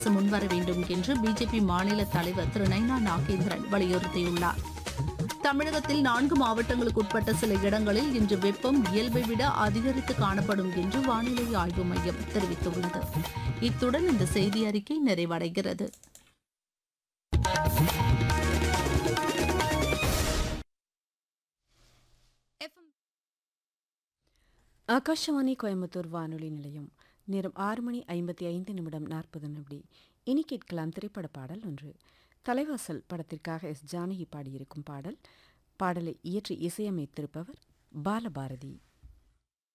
அரசு முன்வர வேண்டும் என்று பிஜேபி மாநில தலைவர் திரு நைனா நாகேந்திரன் வலியுறுத்தியுள்ளார் தமிழகத்தில் நான்கு மாவட்டங்களுக்கு உட்பட்ட சில இடங்களில் இன்று வெப்பம் இயல்பை விட அதிகரித்து காணப்படும் என்று வானிலை ஆய்வு மையம் தெரிவித்துள்ளது இத்துடன் இந்த செய்தி அறிக்கை நிறைவடைகிறது ஆகாஷவாணி கோயம்புத்தூர் வானொலி நிலையம் நேரம் ஆறு மணி ஐம்பத்தி ஐந்து நிமிடம் நாற்பது நிமிடி இனி கேட்கலாம் திரைப்பட பாடல் ஒன்று தலைவாசல் படத்திற்காக எஸ் ஜானகி பாடியிருக்கும் பாடல் பாடலை இயற்றி இசையமைத்திருப்பவர் பாலபாரதி